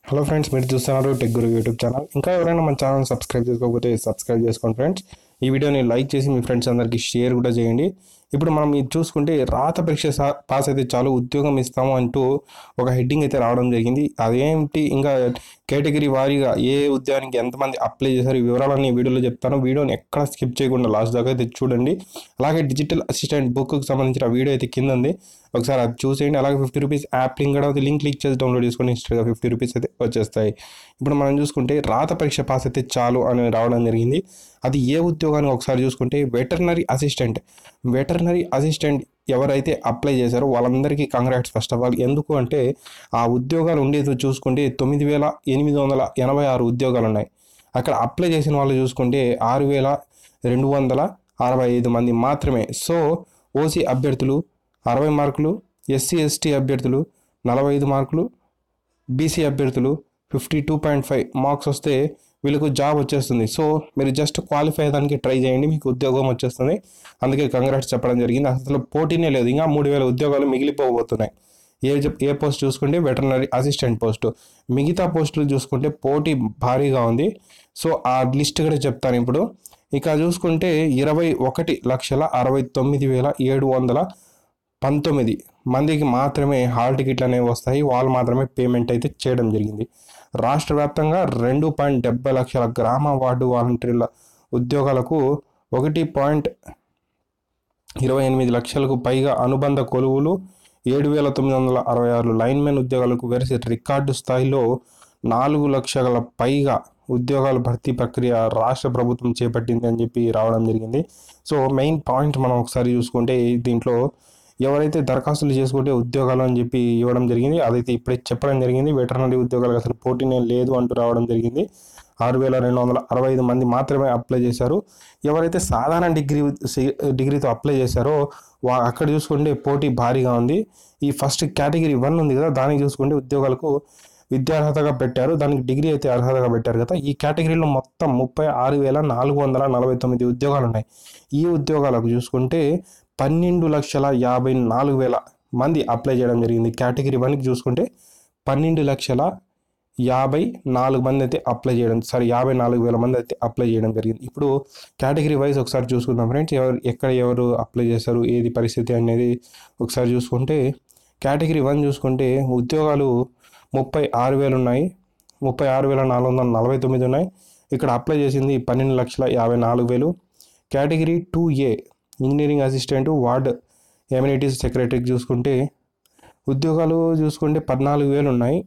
hello friends మీరు చూస్తున్నారు tech గురు YouTube channel ఇంకా ఎవరైనా మన ఛానల్ సబ్స్క్రైబ్ చేసుకోకపోతే సబ్స్క్రైబ్ చేసుకోండి ఫ్రెండ్స్ ఈ వీడియోని లైక్ చేసి మీ ఫ్రెండ్స్ అందరికీ షేర్ కూడా చేయండి ఇప్పుడు మనం ఇది చూసుకుంటే రాత పరీక్ష సా- పాస్ అయితే చాలు ఉద్యోగం ఇస్తాము అంటూ ఒక హెడ్డింగ్ అయితే రావడం జరిగింది అదేంటి ఇంకా కేటగిరీ వారీగా ఏ ఉద్యోగానికి ఎంతమంది అప్లై చేశారు ఈ వివరాలన్నీ ఈ వీడియోలో చెప్తాను వీడియోని ఎక్కడ స్కిప్ చేయకుండా లాస్ట్ దాకా అయితే చూడండి అలాగే డిజిటల్ అసిస్టెంట్ బుక్కి సంబంధించిన వీడియో అయితే కింద ఉంది ఒకసారి అది చూసేయండి అలాగే ఫిఫ్టీ రూపీస్ యాప్ లింక్ కూడా ఉంది లింక్ క్లిక్ చేసి డౌన్లోడ్ చేసుకొని ఇన్స్టాగా ఫిఫ్టీ రూపీస్ అయితే వచ్చేస్తాయి ఇప్పుడు మనం చూసుకుంటే రాత పరీక్ష పాస్ అయితే చాలు అని రావడం జరిగింది అది ఏ ఉద్యోగానికి ఒకసారి చూసుకుంటే వెటర్నరీ అసిస్టెంట్ వెటర్నరీ అసిస్టెంట్ ఎవరైతే అప్లై చేశారో వాళ్ళందరికీ కంగ్రాట్స్ ఫస్ట్ ఆఫ్ ఆల్ ఎందుకు అంటే ఆ ఉద్యోగాలు ఉండేది చూసుకుంటే తొమ్మిది వేల ఎనిమిది వందల ఎనభై ఆరు ఉద్యోగాలు ఉన్నాయి అక్కడ అప్లై చేసిన వాళ్ళు చూసుకుంటే ఆరు వేల రెండు వందల అరవై ఐదు మంది మాత్రమే సో ఓసీ అభ్యర్థులు అరవై మార్కులు ఎస్సీ ఎస్టీ అభ్యర్థులు నలభై ఐదు మార్కులు బీసీ అభ్యర్థులు fifty two point five marks వస్తే వీళ్ళకు జాబ్ వచ్చేస్తుంది సో మీరు జస్ట్ క్వాలిఫై అయ్యడానికి ట్రై చేయండి మీకు ఉద్యోగం వచ్చేస్తుంది అందుకే కంగ్రాట్స్ చెప్పడం జరిగింది అసలు పోటీనే లేదు ఇంకా మూడు వేల ఉద్యోగాలు మిగిలిపోబోతున్నాయి ఏ జప్- ఏ పోస్ట్ చూసుకుంటే వెటర్నరీ అసిస్టెంట్ పోస్ట్ మిగతా పోస్టులు చూసుకుంటే పోటీ భారీగా ఉంది సో ఆ లిస్ట్ కూడా చెప్తాను ఇప్పుడు ఇక చూసుకుంటే ఇరవై ఒకటి లక్షల అరవై తొమ్మిది వేల ఏడు వందల పంతొమ్మిది మందికి మాత్రమే హాల్ టికెట్లు అనేవి వస్తాయి వాళ్ళు మాత్రమే పేమెంట్ అయితే చేయడం జరిగింది రాష్ట్ర వ్యాప్తంగా రెండు పాయింట్ డెబ్బై లక్షల గ్రామ వార్డు వాలంటీర్ల ఉద్యోగాలకు ఒకటి పాయింట్ ఇరవై ఎనిమిది లక్షలకు పైగా అనుబంధ కొలువులు ఏడు వేల తొమ్మిది వందల అరవై ఆరు లైన్మెన్ ఉద్యోగాలకు వెరసి రికార్డు స్థాయిలో నాలుగు లక్షల పైగా ఉద్యోగాల భర్తీ ప్రక్రియ రాష్ట్ర ప్రభుత్వం చేపట్టింది అని చెప్పి రావడం జరిగింది సో మెయిన్ పాయింట్ మనం ఒకసారి చూసుకుంటే దీంట్లో ఎవరైతే దరఖాస్తులు చేసుకుంటే ఉద్యోగాలు అని చెప్పి ఇవ్వడం జరిగింది అదైతే ఇప్పుడే చెప్పడం జరిగింది వెటర్నరీ ఉద్యోగాలకు అసలు పోటీనే లేదు అంటూ రావడం జరిగింది ఆరు వేల రెండు వందల అరవై ఐదు మంది మాత్రమే అప్లై చేశారు ఎవరైతే సాధారణ డిగ్రీ సి- డిగ్రీతో అప్లై చేశారో వా అక్కడ చూసుకుంటే పోటీ భారీగా ఉంది ఈ ఫస్ట్ కేటగిరీ వన్ ఉంది కదా దానికి చూసుకుంటే ఉద్యోగాలకు విద్యార్హతగా పెట్టారు దానికి డిగ్రీ అయితే అర్హతగా పెట్టారు కదా ఈ కేటగిరీలో మొత్తం ముప్పై ఆరు వేల నాలుగు వందల నలభై తొమ్మిది ఉద్యోగాలు ఉన్నాయి ఈ ఉద్యోగాలకు చూసుకుంటే పన్నెండు లక్షల యాభై నాలుగు వేల మంది అప్లై చేయడం జరిగింది కేటగిరీ వన్కి చూసుకుంటే పన్నెండు లక్షల యాభై నాలుగు మంది అయితే అప్లై చేయడం సారీ యాభై నాలుగు వేల మంది అయితే అప్లై చేయడం జరిగింది ఇప్పుడు కేటగిరీ వైజ్ ఒకసారి చూసుకుందాం ఫ్రెండ్స్ ఎవరు ఎక్కడ ఎవరు అప్లై చేశారు ఏది పరిస్థితి అనేది ఒకసారి చూసుకుంటే కేటగిరీ వన్ చూసుకుంటే ఉద్యోగాలు ముప్పై ఆరు వేలు ఉన్నాయి ముప్పై ఆరు వేల నాలుగు వందల నలభై తొమ్మిది ఉన్నాయి ఇక్కడ అప్లై చేసింది పన్నెండు లక్షల యాభై నాలుగు వేలు category two A engineering assistant ward amenities సెక్రటరీకి చూసుకుంటే ఉద్యోగాలు చూసుకుంటే పద్నాలుగు వేలు ఉన్నాయి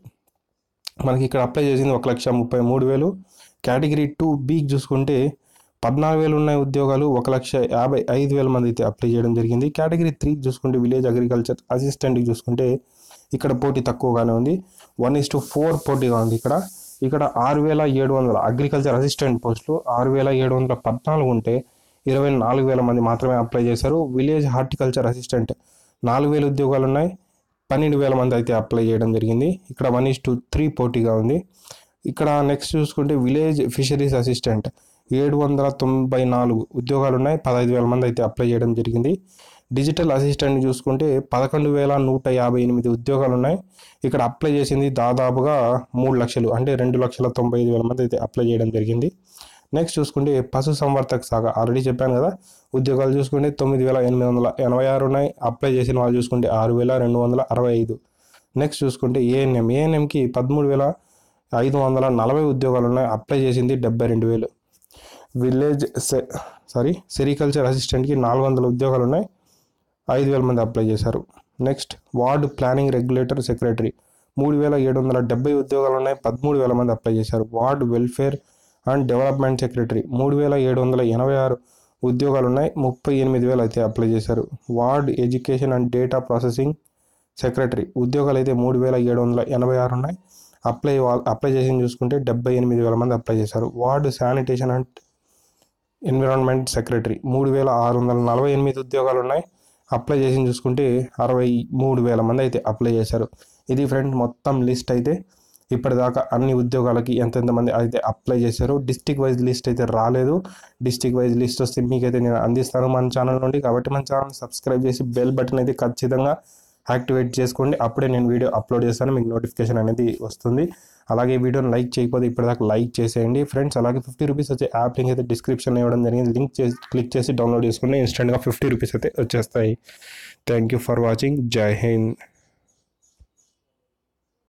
మనకి ఇక్కడ అప్లై చేసింది ఒక లక్ష ముప్పై మూడు వేలు కేటగిరీ టూ బీకి చూసుకుంటే పద్నాలుగు వేలు ఉన్నాయి ఉద్యోగాలు ఒక లక్ష యాభై ఐదు వేల మంది అయితే అప్లై చేయడం జరిగింది కేటగిరీ త్రీకి చూసుకుంటే విలేజ్ అగ్రికల్చర్ అసిస్టెంట్కి చూసుకుంటే ఇక్కడ పోటీ తక్కువగానే ఉంది వన్ ఇస్ టు ఫోర్ పోటీగా ఉంది ఇక్కడ ఇక్కడ ఆరు వేల ఏడు వందల అగ్రికల్చర్ అసిస్టెంట్ పోస్టులు ఆరు వేల ఏడు వందల పద్నాలుగు ఉంటే ఇరవై నాలుగు వేల మంది మాత్రమే అప్లై చేశారు విలేజ్ హార్టికల్చర్ అసిస్టెంట్ నాలుగు వేల ఉద్యోగాలు ఉన్నాయి పన్నెండు వేల మంది అయితే అప్లై చేయడం జరిగింది ఇక్కడ వన్ ఇస్ టు త్రీ పోటీగా ఉంది ఇక్కడ నెక్స్ట్ చూసుకుంటే విలేజ్ ఫిషరీస్ అసిస్టెంట్ ఏడు వందల తొంభై నాలుగు ఉద్యోగాలు ఉన్నాయి పదహైదు వేల మంది అయితే అప్లై చేయడం జరిగింది డిజిటల్ అసిస్టెంట్ చూసుకుంటే పదకొండు వేల నూట యాభై ఎనిమిది ఉద్యోగాలు ఉన్నాయి ఇక్కడ అప్లై చేసింది దాదాపుగా మూడు లక్షలు అంటే రెండు లక్షల తొంభై ఐదు వేల మంది అయితే అప్లై చేయడం జరిగింది నెక్స్ట్ చూసుకుంటే పశు సంవర్ధక శాఖ ఆల్రెడీ చెప్పాను కదా ఉద్యోగాలు చూసుకుంటే తొమ్మిది వేల ఎనిమిది వందల ఎనభై ఆరు ఉన్నాయి అప్లై చేసిన వాళ్ళు చూసుకుంటే ఆరు వేల రెండు వందల అరవై ఐదు నెక్స్ట్ చూసుకుంటే ఏఎన్ఎం ఏఎన్ఎంకి పదమూడు వేల ఐదు వందల నలభై ఉద్యోగాలు ఉన్నాయి అప్లై చేసింది డెబ్బై రెండు వేలు విలేజ్ సె- సారీ సెరికల్చర్ అసిస్టెంట్కి నాలుగు వందల ఉద్యోగాలు ఉన్నాయి ఐదు వేల మంది అప్లై చేశారు next ward planning regulator secretary మూడు వేల ఏడు వందల డెబ్బై ఉద్యోగాలు ఉన్నాయి పదమూడు వేల మంది అప్లై చేశారు ward welfare and development secretary మూడు వేల ఏడు వందల ఎనభై ఆరు ఉద్యోగాలు ఉన్నాయి ముప్పై ఎనిమిది వేలు అయితే అప్లై చేశారు ward education and data processing secretary ఉద్యోగాలు అయితే మూడు వేల ఏడు వందల ఎనభై ఆరు ఉన్నాయి అప్లై వా- అప్లై చేసి చూసుకుంటే డెబ్బై ఎనిమిది వేల మంది అప్లై చేశారు ward sanitation and environment secretary మూడు వేల ఆరు వందల నలభై ఎనిమిది ఉద్యోగాలు ఉన్నాయి అప్లై చేసి చూసుకుంటే అరవై మూడు వేల మంది అయితే అప్లై చేశారు ఇది ఫ్రెండ్ మొత్తం లిస్ట్ అయితే ఇప్పటిదాకా అన్ని ఉద్యోగాలకి ఎంతెంత మంది అయితే అప్లై చేశారు డిస్టిక్ వైజ్ లిస్ట్ అయితే రాలేదు డిస్టిక్ వైజ్ లిస్ట్ వస్తే మీకైతే నేను అందిస్తాను మన ఛానల్ నుండి కాబట్టి మన ఛానల్ సబ్స్క్రైబ్ చేసి బెల్ బటన్ అయితే ఖచ్చితంగా యాక్టివేట్ చేసుకోండి అప్పుడే నేను వీడియో అప్లోడ్ చేస్తాను మీకు నోటిఫికేషన్ అనేది వస్తుంది అలాగే వీడియోని లైక్ చేయకపోతే ఇప్పటిదాకా లైక్ చేసేయండి ఫ్రెండ్స్ అలాగే ఫిఫ్టీ రూపీస్ వచ్చే యాప్ లింక్ అయితే డిస్క్రిప్షన్లో ఇవ్వడం జరిగింది లింక్ చేసి క్లిక్ చేసి డౌన్లోడ్ చేసుకుంటే ఇన్స్టెంట్గా ఫిఫ్టీ రూపీస్ అయితే వచ్చేస్తాయి థ్యాంక్ యూ ఫర్ వాచింగ్ జై హింద్